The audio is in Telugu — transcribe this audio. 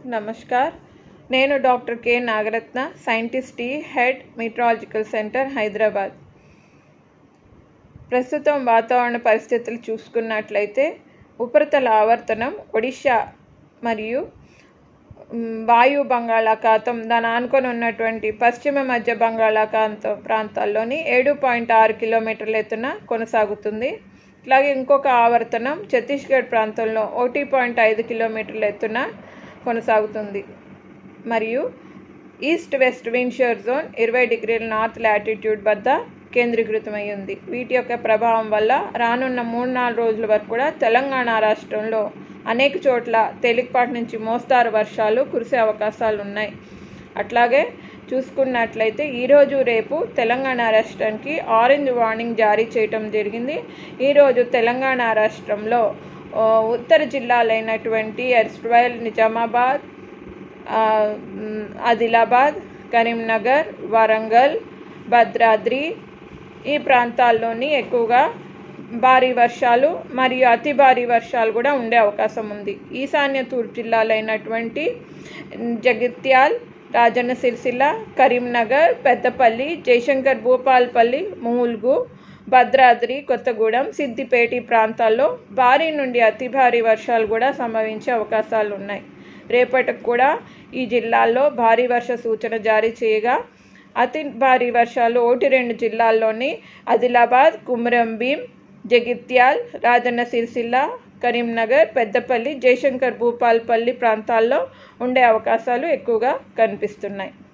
నమస్కార్ నేను doctor K Nagaratna scientist the head meteorological centre Hyderabad ప్రస్తుతం వాతావరణ పరిస్థితులు చూసుకున్నట్లయితే ఉపరితల ఆవర్తనం ఒడిశా మరియు మ్, వాయు బంగాళాఖాతం దాని ఆనుకొని ఉన్నటువంటి పశ్చిమ మధ్య బంగాళాఖాతం ప్రాంతాల్లోని ఏడు పాయింట్ ఆరు కిలోమీటర్ల ఎత్తున కొనసాగుతుంది అలాగే ఇంకొక ఆవర్తనం ఛత్తీస్గఢ్ ప్రాంతంలో ఒకటి పాయింట్ ఐదు కిలోమీటర్ల ఎత్తున కొనసాగుతుంది మరియు ఈస్ట్ వెస్ట్ విండ్షియర్ జోన్ ఇరవై డిగ్రీల నార్త్ లాటిట్యూడ్ వద్ద కేంద్రీకృతమై ఉంది వీటి యొక్క ప్రభావం వల్ల రానున్న మూడు నాలుగు రోజుల వరకు కూడా తెలంగాణ రాష్ట్రంలో అనేక చోట్ల తేలికపాటి నుంచి మోస్తారు వర్షాలు కురిసే అవకాశాలు ఉన్నాయి అట్లాగే చూసుకున్నట్లయితే ఈరోజు రేపు తెలంగాణ రాష్ట్రానికి ఆరెంజ్ వార్నింగ్ జారీ చేయటం జరిగింది ఈరోజు తెలంగాణ రాష్ట్రంలో ఆ, ఉత్తర జిల్లాలైనటువంటి ఎర్స్ట్వైల్ నిజామాబాద్ ఆ, మ్, ఆదిలాబాద్ కరీంనగర్ వరంగల్ భద్రాద్రి ఈ ప్రాంతాల్లోని ఎక్కువగా భారీ వర్షాలు మరియు అతి భారీ వర్షాలు కూడా ఉండే అవకాశం ఉంది ఈశాన్య తూర్పు జిల్లాలైనటువంటి జగిత్యాల్ రాజన్న సిరిసిల్ల కరీంనగర్ పెద్దపల్లి జయశంకర్ భూపాల్పల్లి మూల్గు భద్రాద్రి కొత్తగూడెం సిద్దిపేట ఈ ప్రాంతాల్లో భారీ నుండి అతి భారీ వర్షాలు కూడా సంభవించే అవకాశాలు ఉన్నాయి రేపటికి కూడా ఈ జిల్లాల్లో భారీ వర్ష సూచన జారీ చేయగా అతి భారీ వర్షాలు ఒకటి రెండు జిల్లాల్లోని ఆదిలాబాద్ కుమ్రంభీం జగిత్యాల్ రాజన్న సిరిసిల్ల కరీంనగర్ పెద్దపల్లి జయశంకర్ భూపాల్పల్లి ప్రాంతాల్లో ఉండే అవకాశాలు ఎక్కువగా కనిపిస్తున్నాయి